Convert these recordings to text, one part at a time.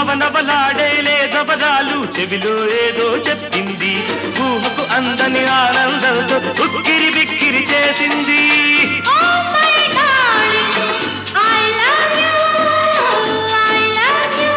నవనవలాడే లేదవరాలు చెవిలో ఏదో చెప్పింది ఊహకు అందని ఆనందంతో ఉక్కిరి బిక్కిరి చేసింది Oh my darling, I love you, I love you.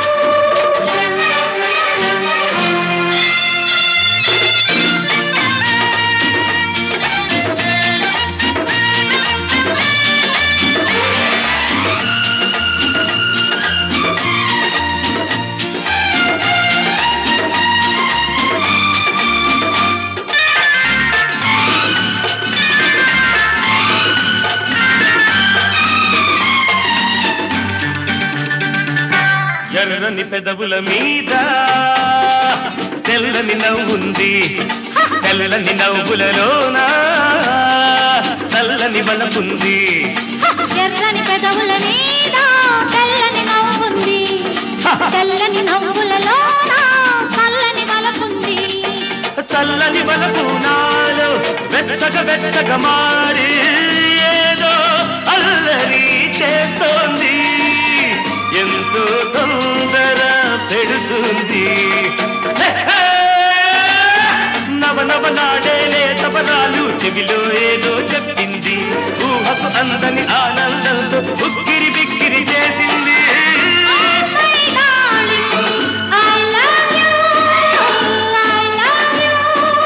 ఎర్రని పెదవుల మీద తెల్లని నవ్వుంది తెల్లని నవ్వులలోన చల్లని బలపుంది ఎర్రని పెదవుల మీద తెల్లని నవ్వుంది తెల్లని నవ్వులలో చల్లని వలపుంది చల్లని బలపు నాలో వెచ్చగ వెచ్చగ మారి ఏదో అల్లరి చేస్తోంది ఎంతో తొందర పెడుతుంది హే, హే! నవనవలాడే లేతపరాలు చెవిలో ఏదో చెప్పింది ఊహకు అందని ఆనందంతో ఉక్కిరి బిక్కిరి చేసింది My darling, I love you, I love you.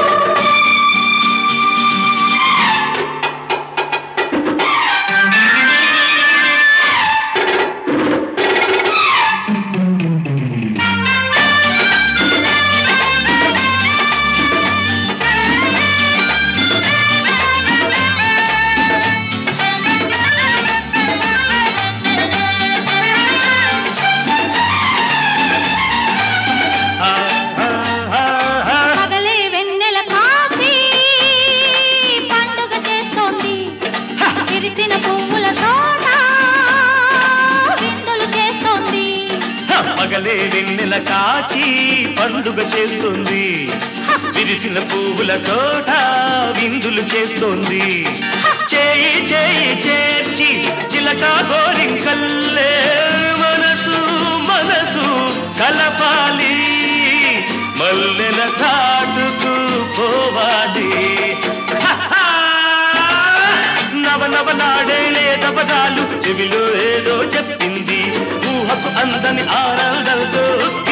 ఆ, ఆ, ఆ, ఆ. పగలే వెన్నెల కాఫీ పండుగ చేస్తోంది విరిసిన పువ్వుల తోట విందులు చేస్తోంది పగలే వెన్నెల కాచి పండుగ చేస్తుంది విరిసిన పువ్వుల తోట విందులు చేస్తోంది చేయి చేయి చేర్చి చిలక గోరింకల్లే మనసు మనసు కలపాలి మల్లెల చాటుకు పోవాలి హహా! నవనవలాడే లేదవరాలు చెవిలో ఏదో చెప్పింది ఊహకు అందని ఆనందంతో